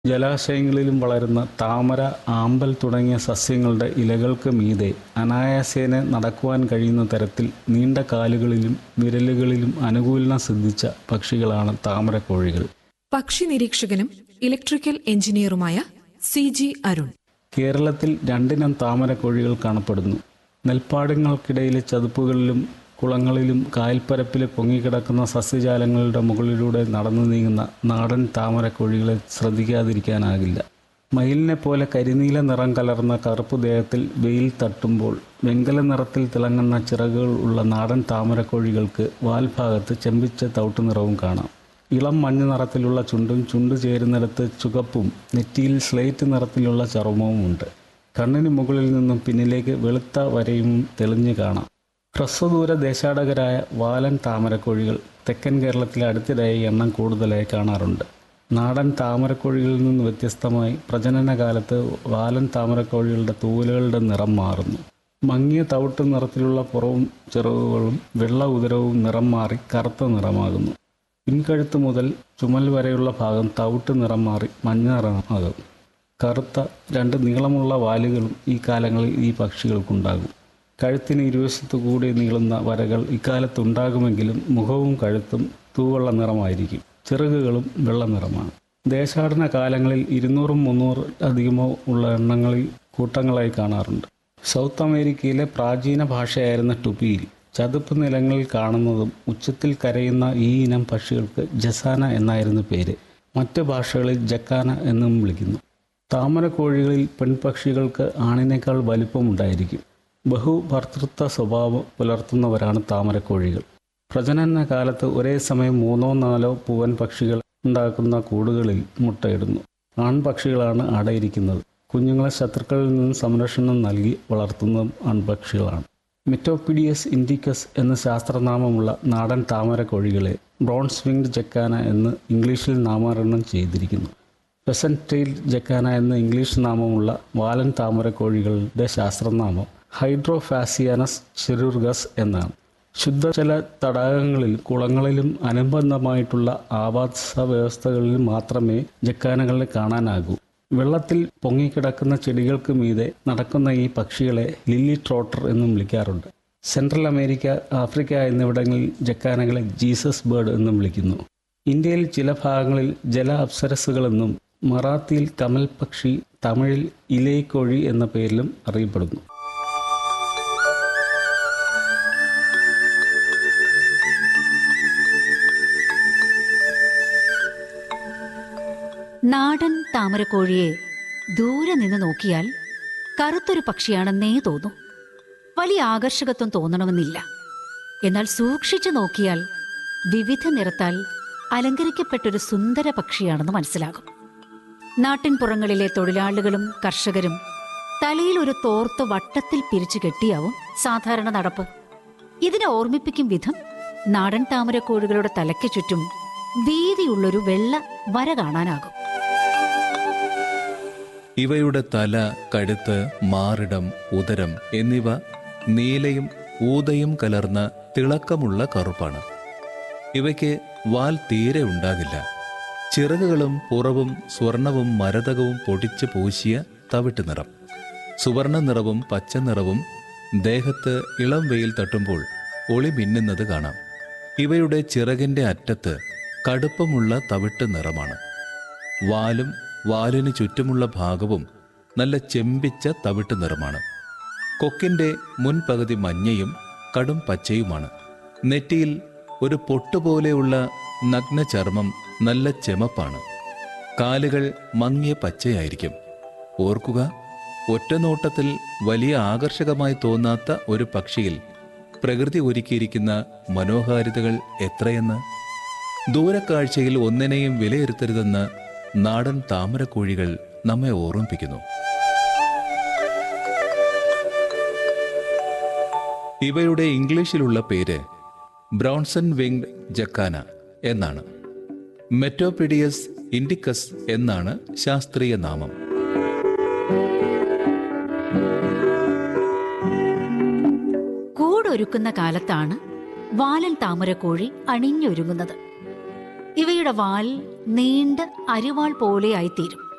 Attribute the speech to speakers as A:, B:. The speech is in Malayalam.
A: ജലാശയങ്ങളിലും വളരുന്ന താമര ആമ്പൽ തുടങ്ങിയ സസ്യങ്ങളുടെ ഇലകൾക്ക് മീതെ അനായാസേന നടക്കുവാൻ കഴിയുന്ന തരത്തിൽ നീണ്ട കാലുകളിലും വിരലുകളിലും അനുകൂലനം സിദ്ധിച്ച പക്ഷികളാണ് താമരക്കോഴികൾ
B: പക്ഷി നിരീക്ഷകനും ഇലക്ട്രിക്കൽ എഞ്ചിനീയറുമായ സി ജി അരുൺ
A: കേരളത്തിൽ രണ്ടിനം താമരക്കോഴികൾ കാണപ്പെടുന്നു നെൽപ്പാടങ്ങൾക്കിടയിലെ ചതുപ്പുകളിലും കുളങ്ങളിലും കായൽപ്പരപ്പിൽ പൊങ്ങിക്കിടക്കുന്ന സസ്യജാലങ്ങളുടെ മുകളിലൂടെ നടന്നു നീങ്ങുന്ന നാടൻ താമരക്കോഴികളെ ശ്രദ്ധിക്കാതിരിക്കാനാകില്ല മയിലിനെ പോലെ കരിനീല നിറം കലർന്ന കറുപ്പ് ദേഹത്തിൽ വെയിൽ തട്ടുമ്പോൾ വെങ്കല നിറത്തിൽ തിളങ്ങുന്ന ചിറകുകൾ ഉള്ള നാടൻ താമരക്കോഴികൾക്ക് വാൽഭാഗത്ത് ചെമ്പിച്ച തവിട്ട് നിറവും കാണാം ഇളം മഞ്ഞ നിറത്തിലുള്ള ചുണ്ടും ചുണ്ട് ചേരുന്നിടത്ത് ചുവപ്പും നെറ്റിയിൽ സ്ലേറ്റ് നിറത്തിലുള്ള ചർമ്മവും ഉണ്ട് കണ്ണിന് മുകളിൽ നിന്നും പിന്നിലേക്ക് വെളുത്ത വരയും തെളിഞ്ഞു കാണാം ഹ്രസ്വദൂര ദേശാടകരായ വാലൻ താമരക്കോഴികൾ തെക്കൻ കേരളത്തിലെ അടുത്തിടെയായി എണ്ണം കൂടുതലായി കാണാറുണ്ട് നാടൻ താമരക്കോഴികളിൽ നിന്ന് വ്യത്യസ്തമായി പ്രജനന കാലത്ത് വാലൻ താമരക്കോഴികളുടെ തൂവലുകളുടെ നിറം മാറുന്നു മങ്ങിയ തവിട്ട് നിറത്തിലുള്ള പുറവും ചിറകുകളും വെള്ള ഉദരവും നിറം മാറി കറുത്ത നിറമാകുന്നു പിൻകഴുത്ത് മുതൽ ചുമൽ വരെയുള്ള ഭാഗം തവിട്ട് നിറം മാറി മഞ്ഞ നിറമാകും കറുത്ത രണ്ട് നീളമുള്ള വാലുകളും ഈ കാലങ്ങളിൽ ഈ പക്ഷികൾക്കുണ്ടാകും കഴുത്തിന് ഇരുവശത്തു കൂടി നീളുന്ന വരകൾ ഇക്കാലത്തുണ്ടാകുമെങ്കിലും മുഖവും കഴുത്തും തൂവെള്ള നിറമായിരിക്കും ചിറകുകളും വെള്ള നിറമാണ് ദേശാടന കാലങ്ങളിൽ ഇരുന്നൂറും മുന്നൂറ് അധികമോ ഉള്ള എണ്ണങ്ങളിൽ കൂട്ടങ്ങളായി കാണാറുണ്ട് സൗത്ത് അമേരിക്കയിലെ പ്രാചീന ഭാഷയായിരുന്ന ടുപിയിൽ ചതുപ്പ് നിലങ്ങളിൽ കാണുന്നതും ഉച്ചത്തിൽ കരയുന്ന ഈ ഇനം പക്ഷികൾക്ക് ജസാന എന്നായിരുന്നു പേര് മറ്റ് ഭാഷകളിൽ ജക്കാന എന്നും വിളിക്കുന്നു താമരക്കോഴികളിൽ പെൺപക്ഷികൾക്ക് ആണിനേക്കാൾ വലിപ്പമുണ്ടായിരിക്കും ബഹുഭർത്തൃത്വ സ്വഭാവം പുലർത്തുന്നവരാണ് താമരക്കോഴികൾ പ്രജനന കാലത്ത് ഒരേ സമയം മൂന്നോ നാലോ പൂവൻ പക്ഷികൾ ഉണ്ടാക്കുന്ന കൂടുകളിൽ മുട്ടയിടുന്നു ആൺപക്ഷികളാണ് അടയിരിക്കുന്നത് കുഞ്ഞുങ്ങളെ ശത്രുക്കളിൽ നിന്നും സംരക്ഷണം നൽകി വളർത്തുന്നതും ആൺപക്ഷികളാണ് മെറ്റോപിഡിയസ് ഇൻഡിക്കസ് എന്ന ശാസ്ത്രനാമമുള്ള നാടൻ താമരക്കോഴികളെ ബ്രോൺസ് വിങ്ഡ് ജക്കാന എന്ന് ഇംഗ്ലീഷിൽ നാമകരണം ചെയ്തിരിക്കുന്നു പെസന്റ് ടെയിൽ ജക്കാന എന്ന ഇംഗ്ലീഷ് നാമമുള്ള വാലൻ താമരക്കോഴികളുടെ ശാസ്ത്രനാമം ഹൈഡ്രോഫാസിയാനസ് ചെറുർഗസ് എന്നാണ് ശുദ്ധജല തടാകങ്ങളിൽ കുളങ്ങളിലും അനുബന്ധമായിട്ടുള്ള ആവാസ വ്യവസ്ഥകളിൽ മാത്രമേ ജക്കാനകളെ കാണാനാകൂ വെള്ളത്തിൽ പൊങ്ങിക്കിടക്കുന്ന ചെടികൾക്ക് മീതെ നടക്കുന്ന ഈ പക്ഷികളെ ലില്ലി ട്രോട്ടർ എന്നും വിളിക്കാറുണ്ട് സെൻട്രൽ അമേരിക്ക ആഫ്രിക്ക എന്നിവിടങ്ങളിൽ ജക്കാനകളെ ജീസസ് ബേർഡ് എന്നും വിളിക്കുന്നു ഇന്ത്യയിൽ ചില ഭാഗങ്ങളിൽ ജല അപ്സരസുകളെന്നും മറാത്തിയിൽ കമൽ പക്ഷി തമിഴിൽ ഇലൈക്കോഴി എന്ന പേരിലും അറിയപ്പെടുന്നു
C: നാടൻ താമരക്കോഴിയെ ദൂരെ നിന്ന് നോക്കിയാൽ കറുത്തൊരു പക്ഷിയാണെന്നേ തോന്നും വലിയ ആകർഷകത്വം തോന്നണമെന്നില്ല എന്നാൽ സൂക്ഷിച്ചു നോക്കിയാൽ വിവിധ നിറത്താൽ അലങ്കരിക്കപ്പെട്ടൊരു സുന്ദര പക്ഷിയാണെന്ന് മനസ്സിലാകും നാട്ടിൻപുറങ്ങളിലെ തൊഴിലാളികളും കർഷകരും തലയിൽ ഒരു തോർത്ത് വട്ടത്തിൽ പിരിച്ചു കെട്ടിയാവും സാധാരണ നടപ്പ് ഇതിനെ ഓർമ്മിപ്പിക്കും വിധം നാടൻ താമരക്കോഴികളുടെ തലയ്ക്ക് ചുറ്റും വീതിയുള്ളൊരു വെള്ള വര കാണാനാകും
D: ഇവയുടെ തല കഴുത്ത് മാറിടം ഉദരം എന്നിവ നീലയും ഊതയും കലർന്ന തിളക്കമുള്ള കറുപ്പാണ് ഇവയ്ക്ക് വാൽ തീരെ ഉണ്ടാകില്ല ചിറകുകളും പുറവും സ്വർണവും മരതകവും പൊടിച്ച് പൂശിയ തവിട്ട് നിറം സുവർണ നിറവും പച്ച നിറവും ദേഹത്ത് ഇളം വെയിൽ തട്ടുമ്പോൾ ഒളി മിന്നുന്നത് കാണാം ഇവയുടെ ചിറകിന്റെ അറ്റത്ത് കടുപ്പമുള്ള തവിട്ട് നിറമാണ് വാലും വാലിന് ചുറ്റുമുള്ള ഭാഗവും നല്ല ചെമ്പിച്ച തവിട്ട് നിറമാണ് കൊക്കിന്റെ മുൻപകുതി മഞ്ഞയും കടും പച്ചയുമാണ് നെറ്റിയിൽ ഒരു പൊട്ടുപോലെയുള്ള നഗ്ന ചർമ്മം നല്ല ചെമപ്പാണ് കാലുകൾ മങ്ങിയ പച്ചയായിരിക്കും ഓർക്കുക ഒറ്റനോട്ടത്തിൽ വലിയ ആകർഷകമായി തോന്നാത്ത ഒരു പക്ഷിയിൽ പ്രകൃതി ഒരുക്കിയിരിക്കുന്ന മനോഹാരിതകൾ എത്രയെന്ന് ദൂരക്കാഴ്ചയിൽ ഒന്നിനെയും വിലയിരുത്തരുതെന്ന് നാടൻ താമരക്കോഴികൾ നമ്മെ ഓർമ്മിപ്പിക്കുന്നു ഇവയുടെ ഇംഗ്ലീഷിലുള്ള പേര് ബ്രൗൺസൺ വിങ്ഡ് ജക്കാന എന്നാണ് മെറ്റോപിഡിയസ് ഇൻഡിക്കസ് എന്നാണ് ശാസ്ത്രീയ നാമം
C: കൂടൊരുക്കുന്ന കാലത്താണ് വാലൻ താമരക്കോഴി അണിഞ്ഞൊരുങ്ങുന്നത് ഇവയുടെ വാൽ നീണ്ട അരിവാൾ പോലെയായിത്തീരും